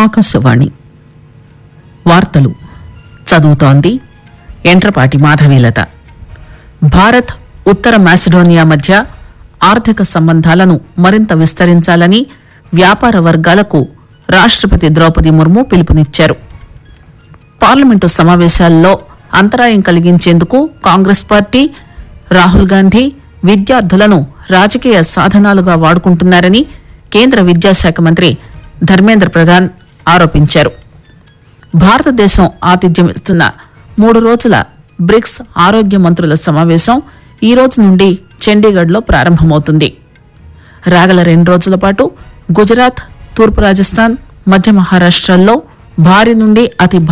ఆకాశవాణి వార్తలు చదువుతోంది ఎంట్రపాటి మాధవీలత భారత్ ఉత్తర మాసిడోనియా మధ్య ఆర్థిక సంబంధాలను మరింత విస్తరించాలని వ్యాపార వర్గాలకు రాష్టపతి ద్రౌపది ముర్ము పిలుపునిచ్చారు పార్లమెంటు సమావేశాల్లో అంతరాయం కలిగించేందుకు కాంగ్రెస్ పార్టీ రాహుల్ గాంధీ విద్యార్థులను రాజకీయ సాధనాలుగా వాడుకుంటున్నారని కేంద్ర విద్యాశాఖ మంత్రి ధర్మేంద్ర ప్రధాన్ ఆరోపించారు భారతదేశం ఆతిథ్యం ఇస్తున్న మూడు రోజుల బ్రిక్స్ ఆరోగ్య మంత్రుల సమావేశం ఈ రోజు నుండి చండీగఢ్లో ప్రారంభమవుతుంది రాగల రెండు రోజుల పాటు గుజరాత్ తూర్పు రాజస్థాన్ మధ్య మహారాష్ట్రాల్లో భారీ నుండి అతి భారీ